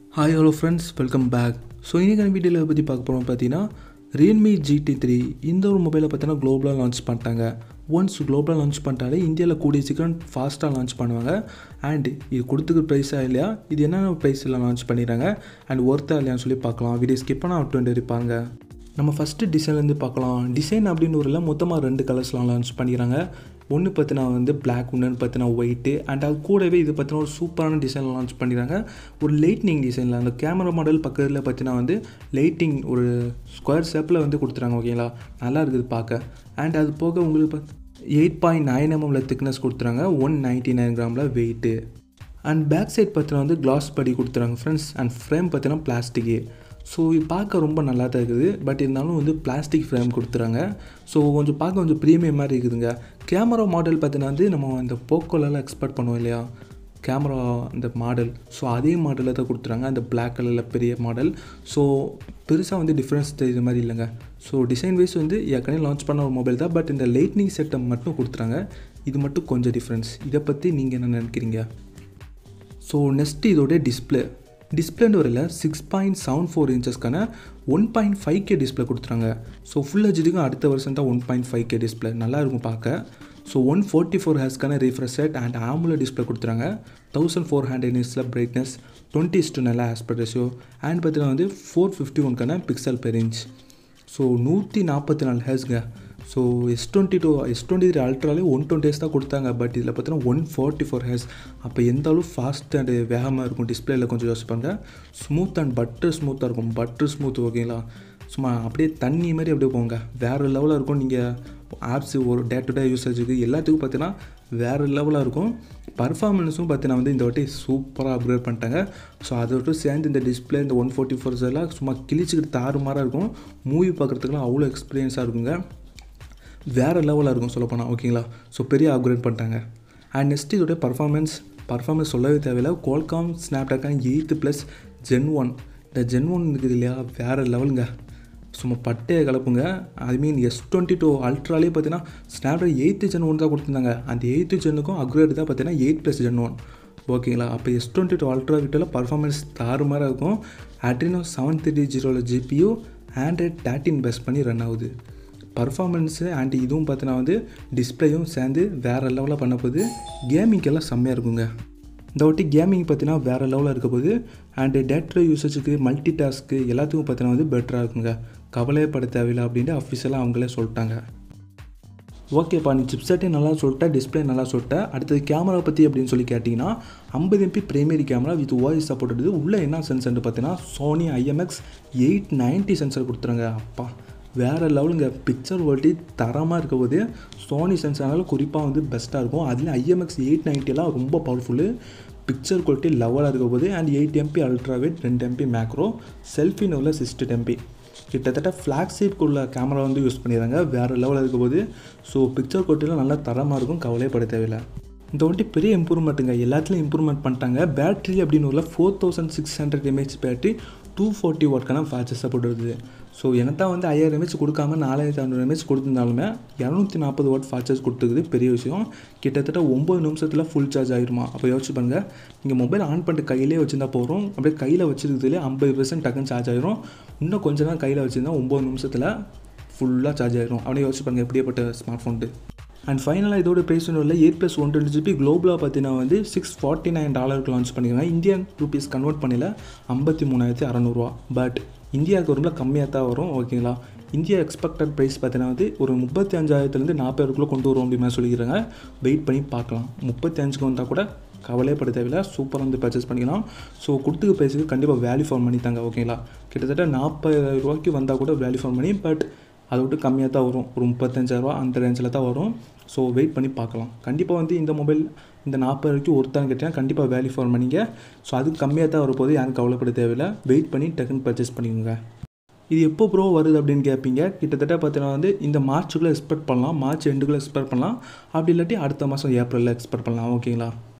hi hello friends welcome back so இன்றைக்கான வீடியோவில் பற்றி பார்க்க போகிறோம் பார்த்தீங்கன்னா ரியல்மி ஜிடி த்ரீ இந்த ஒரு மொபைலை பார்த்தீங்கன்னா குளோபலாக லான்ச் பண்ணிட்டாங்க ஒன்ஸ் குளோபலாக லான்ச் பண்ணிட்டாலே இந்தியாவில் கூடிய சீக்கிரம் ஃபாஸ்ட்டாக லான்ச் பண்ணுவாங்க அண்ட் இது கொடுத்துக்க ப்ரைஸாக இல்லையா இது என்னென்ன ப்ரைஸில் லான்ச் பண்ணிடுறாங்க அண்ட் ஒர்த்தா இல்லையான்னு சொல்லி பார்க்கலாம் வீடியோ ஸ்கிப் பண்ணால் அவுட் வந்து இருப்பாங்க நம்ம ஃபஸ்ட்டு டிசைன்லேருந்து பார்க்கலாம் டிசைன் அப்படின்னு ஒரு மொத்தமாக ரெண்டு கலர்ஸ்லாம் லான்ச் பண்ணிடுறாங்க ஒன்று பார்த்தினா வந்து பிளாக் ஒன்று பார்த்தினா ஒயிட்டு அண்ட் அது கூடவே இது பார்த்தினா ஒரு சூப்பரான டிசைன் லான்ச் பண்ணிடுறாங்க ஒரு லைட்னிங் டிசைனில் அந்த கேமரா மாடல் பக்கத்தில் பார்த்தினா வந்து லைட்டிங் ஒரு ஸ்கொயர் ஷேப்பில் வந்து கொடுத்துறாங்க ஓகேங்களா நல்லா இருக்குது பார்க்க அண்ட் அது போக உங்களுக்கு பார்த்து எயிட் பாயிண்ட் நைன் எம்எம்ல திக்னஸ் கொடுத்துறாங்க ஒன் நைன்ட்டி நைன் கிராமில் வெயிட்டு அண்ட் பேக் சைட் பார்த்தீங்கன்னா வந்து கிளாஸ் படி கொடுத்துறாங்க ஃப்ரெண்ட்ஸ் அண்ட் ஃப்ரேம் பார்த்தீங்கன்னா பிளாஸ்டிக்கு ஸோ இது பார்க்க ரொம்ப நல்லா தான் இருக்குது பட் இருந்தாலும் வந்து பிளாஸ்டிக் ஃப்ரேம் கொடுத்துறாங்க ஸோ கொஞ்சம் பார்க்க கொஞ்சம் ப்ரீமியம் மாதிரி இருக்குதுங்க கேமரா மாடல் பார்த்தீங்கன்னா வந்து நம்ம இந்த போக்கோலலாம் எக்ஸ்பெக்ட் பண்ணுவோம் இல்லையா கேமரா அந்த மாடல் ஸோ அதே மாடலில் தான் கொடுத்துறாங்க அந்த பிளாக் கலரில் பெரிய மாடல் ஸோ பெருசாக வந்து டிஃப்ரென்ஸ் தெரியுற மாதிரி இல்லைங்க ஸோ டிசைன் வைஸ் வந்து ஏற்கனவே லான்ச் பண்ண ஒரு மொபைல் தான் பட் இந்த லைட்னிங் செட்டப் மட்டும் கொடுத்துறாங்க இது மட்டும் கொஞ்சம் டிஃப்ரென்ஸ் இதை பற்றி நீங்கள் என்ன நினைக்கிறீங்க ஸோ நெக்ஸ்ட் இதோட டிஸ்பிளே டிஸ்பிளேன்னு வரல சிக்ஸ் பாயிண்ட் செவன் ஃபோர் இன்ச்சஸ்க்கான one point five K display கொடுத்துறாங்க ஸோ ஃபுல் ஹெச்டிக்கும் அடுத்த வருஷம் தான் one point five K display நல்லா இருக்கும் பார்க்க ஸோ ஒன் ஃபோர்ட்டி ஃபோர் ஹேர்ஸ்க்கான ரீஃப்ரெஷ் செட் அண்ட் ஆமுல டிஸ்பிளே கொடுத்துறாங்க தௌசண்ட் ஃபோர் ஹண்ட்ரட் இன்ச்சில் பிரைட்னஸ் டுவெண்ட்டி இஸ்டு நல்ல ஆஸ்பெக்ட் ரேஷியோ அண்ட் பார்த்தீங்கன்னா வந்து ஃபோர் ஃபிஃப்டி ஒன்க்கான பிக்சல் பெர் இன்ச் ஸோ நூற்றி நாற்பத்தி நாலு ஹேர்ஸ்ங்க so S twenty two S twenty three அல்ட்ராலே ஒன் டுவெண்ட்டி ஹேர்ஸ் தான் கொடுத்தாங்க பட் இதில் பார்த்தீங்கன்னா ஒன் ஃபார்ட்டி ஃபோர் ஹேர்ஸ் அப்போ எந்த அளவு ஃபாஸ்ட் அண்ட் வேகமாக இருக்கும் டிஸ்பிளேயில் கொஞ்சம் யோசிப்பாங்க ஸ்மூத் அண்ட் பட்டர் ஸ்மூத்தாக இருக்கும் பட்டர் ஸ்மூத் ஓகேங்களா சும்மா அப்படியே தண்ணி மாதிரி அப்படியே போங்க வேறு லெவலில் இருக்கும் நீங்கள் ஆப்ஸ் ஒரு டே டு டே யூசேஜுக்கு எல்லாத்துக்கும் பார்த்தீங்கன்னா வேறு லெவலாக இருக்கும் பர்ஃபார்மன்ஸும் பார்த்தீங்கன்னா வந்து இந்த வாட்டி சூப்பராக அப்கிரேட் பண்ணிட்டாங்க ஸோ அதை விட்டு சேர்ந்து இந்த டிஸ்பிளே இந்த ஒன் ஃபோர்ட்டி ஃபோர்ஸ் எல்லாம் சும்மா கிழிச்சிக்கிட்டு தாறுமாறாக இருக்கும் மூவி பார்க்குறதுக்குலாம் அவ்வளோ எக்ஸ்பீரியன்ஸாக இருக்குங்க வேறு லெவலாக இருக்கும் சொல்லப்போனால் ஓகேங்களா ஸோ பெரிய அப்கிரேட் பண்ணிட்டாங்க அண்ட் நெக்ஸ்ட் இதோடைய பர்ஃபார்மன்ஸ் பர்ஃபார்மன்ஸ் சொல்லவே தேவையில்லை கோல்காம் ஸ்னாப்டாக்கான எயித்து ப்ளஸ் ஜென் ஒன் இந்த ஜென் ஒன் இருக்குது இல்லையா வேறு லெவலுங்க சும்மா பட்டையை கலப்புங்க I mean S twenty two அல்ட்ராலே பார்த்தீங்கன்னா ஸ்னாப்ட்ராகன் எயித்து ஜென் ஒன் தான் கொடுத்துருந்தாங்க அந்த எயித்து ஜென்னுக்கும் அப்கிரேட் தான் பார்த்தீங்கன்னா எயிட் ப்ளஸ் ஜென் ஒன் ஓகேங்களா அப்போ எஸ் டுவெண்ட்டி டூ அல்ட்ரா கிட்ட பர்ஃபார்மன்ஸ் தாறுமாறாக இருக்கும் ஆட்ரினோ செவன் த்ரீ ஜீரோவில் ஜிபியூ ஆண்ட்ராய்ட் தேர்ட்டின் பெஸ்ட் பண்ணி ரன் ஆகுது பர்ஃபார்மன்ஸு அண்ட் இதுவும் பார்த்தீங்கன்னா வந்து டிஸ்பிளேயும் சேர்ந்து வேறு லெவலில் பண்ண போகுது கேமிங்கெல்லாம் செம்மையாக இருக்குங்க இந்த வாட்டி கேமிங் பார்த்தீங்கன்னா வேறு லெவலில் இருக்க போகுது அண்டு டேட்டா யூசேஜுக்கு மல்டி டாஸ்க்கு எல்லாத்துக்கும் பார்த்தீங்கன்னா வந்து பெட்டராக இருக்குங்க கவலையப்பட தேவையில்லை அப்படின்ட்டு அஃபிஷியலாக அவங்களே சொல்லிட்டாங்க ஓகேப்பா நீ சிப்செட்டே நல்லா சொல்லிட்டேன் டிஸ்பிளே நல்லா சொல்லிட்டேன் அடுத்தது கேமரா பற்றி அப்படின்னு சொல்லி கேட்டிங்கன்னா ஐம்பது MB primary camera with OS support இருக்குது உள்ளே என்ன சென்சர்னு பார்த்தீங்கன்னா Sony IMX eight ninety sensor கொடுத்துருங்க அப்பா வேறு லெவலுங்க பிக்சர் குவாலிட்டி தரமாக இருக்க போது சோனி சென்சார்னால குறிப்பாக வந்து பெஸ்ட்டாக இருக்கும் அதில் ஐஎம்எக்ஸ் எயிட் நைன்ட்டிலாம் ரொம்ப பவர்ஃபுல்லு பிக்சர் குவாலிட்டி லெவலாக இருக்க போது அண்ட் எயிட் எம்பி அல்ட்ராவேட் ரெண்டு எம்பி மேக்ரோ செல்ஃபி உள்ள சிக்ஸ்டி எம்பி கிட்டத்தட்ட ஃப்ளாக்ஷிப் உள்ள கேமரா வந்து யூஸ் பண்ணிடுறாங்க வேறு லெவலில் இருக்க போது ஸோ பிக்சர் குவாலிட்டிலாம் நல்லா தரமாக இருக்கும் கவலைப்பட தேவையில்லை இந்த வண்டி பெரிய இம்ப்ரூவ்மெண்ட்டுங்க எல்லாத்துலேயும் இம்ப்ரூவ்மெண்ட் பண்ணிட்டாங்க பேட்ரி அப்படின்னு உள்ள four thousand six hundred mAh battery two forty வாட்க்கான ஃபாஸ்ட் சப்போர்ட் வருது ஸோ என்னத்தான் வந்து ஐயாயிரம் எம்ஏஹெச் கொடுக்காம நாலாயிரத்தி ஐநூறு எம்ஏஹெச் கொடுத்துருந்தாலுமே இரநூத்தி நாற்பது வாட் ஃபாஸ்டஸ் கொடுத்துருக்குது பெரிய விஷயம் கிட்டத்தட்ட ஒம்பது நிமிஷத்தில் ஃபுல் சார்ஜ் ஆயிருமா அப்போ யோசிச்சு பண்ணுங்கள் நீங்கள் மொபைல் ஆன் பண்ணிட்டு கையிலே வச்சுருந்தா போகிறோம் அப்படியே கையில் வச்சுருக்கிறதுலே ஐம்பது பர்சன்ட் டக்குன்னு சார்ஜ் ஆயிரும் இன்னும் கொஞ்சம் நேரம் கையில் வச்சுருந்தா ஒம்பது நிமிஷத்தில் ஃபுல்லாக சார்ஜ் ஆயிரும் அப்படியே யோசிச்சு பாருங்கள் எப்படியப்பட்ட ஸ்மார்ட் ஃபோன்ட்டு அண்ட் ஃபைனலாக இதோட ப்ரைஸ் ஒன்றும் eight plus one twenty GB குளோபலாக பார்த்தீங்கன்னா வந்து சிக்ஸ் ஃபார்ட்டி நைன் டாலருக்கு லான்ச் பண்ணியிருக்காங்க இந்தியன் ருபீஸ் கன்வெர்ட் பண்ணல ஐம்பத்தி மூணாயிரத்தி அறநூறுவா பட் இந்தியாவுக்கு ரொம்ப கம்மியாக தான் வரும் ஓகேங்களா இந்தியா எக்ஸ்பெக்டட் ப்ரைஸ் பார்த்தீங்கன்னா வந்து ஒரு முப்பத்தி அஞ்சாயிரத்துலேருந்து நாற்பதுக்குள்ளே கொண்டு வரும் அப்படின்னு சொல்லிக்கிறாங்க வெயிட் பண்ணி பார்க்கலாம் முப்பத்தி அஞ்சுக்கு வந்தால் கூட கவலைப்பட தேவையில்லை சூப்பராக வந்து பர்ச்சேஸ் பண்ணிக்கலாம் ஸோ கொடுத்துக்க ப்ரைஸுக்கு கண்டிப்பாக வேல்யூ ஃபார்ம் பண்ணி தாங்க ஓகேங்களா கிட்டத்தட்ட நாற்பதாயிரம் ரூபாய்க்கு வந்தால் கூட வேல்யூ ஃபார்ம் பண்ணி பட் அதை விட்டு கம்மியாக தான் வரும் ஒரு முப்பத்தஞ்சாயிரரூவா அந்த ரேஞ்சில் தான் வரும் ஸோ வெயிட் பண்ணி பார்க்கலாம் கண்டிப்பாக வந்து இந்த மொபைல் இந்த நாற்பது வரைக்கும் ஒருத்தான்னு கேட்டிங்கன்னா கண்டிப்பாக வேல்யூ ஃபார் பண்ணிங்க ஸோ அதுக்கு கம்மியாக தான் வரப்போது யாரும் கவலைப்பட தேவையில்லை வெயிட் பண்ணி டக்குன்னு பர்ச்சேஸ் பண்ணிக்கோங்க இது எப்போ ப்ரோ வருது அப்படின்னு கேட்பீங்க கிட்டத்தட்ட பார்த்தீங்கன்னா வந்து இந்த மார்ச்சுக்குள்ளே எக்ஸ்பெக்ட் பண்ணலாம் மார்ச் எண்டுக்குள்ளே எக்ஸ்பெக்ட் பண்ணலாம் அப்படி இல்லாட்டி அடுத்த மாதம் ஏப்ரலில் எக்ஸ்பெக்ட் பண்ணலாம் ஓகேங்களா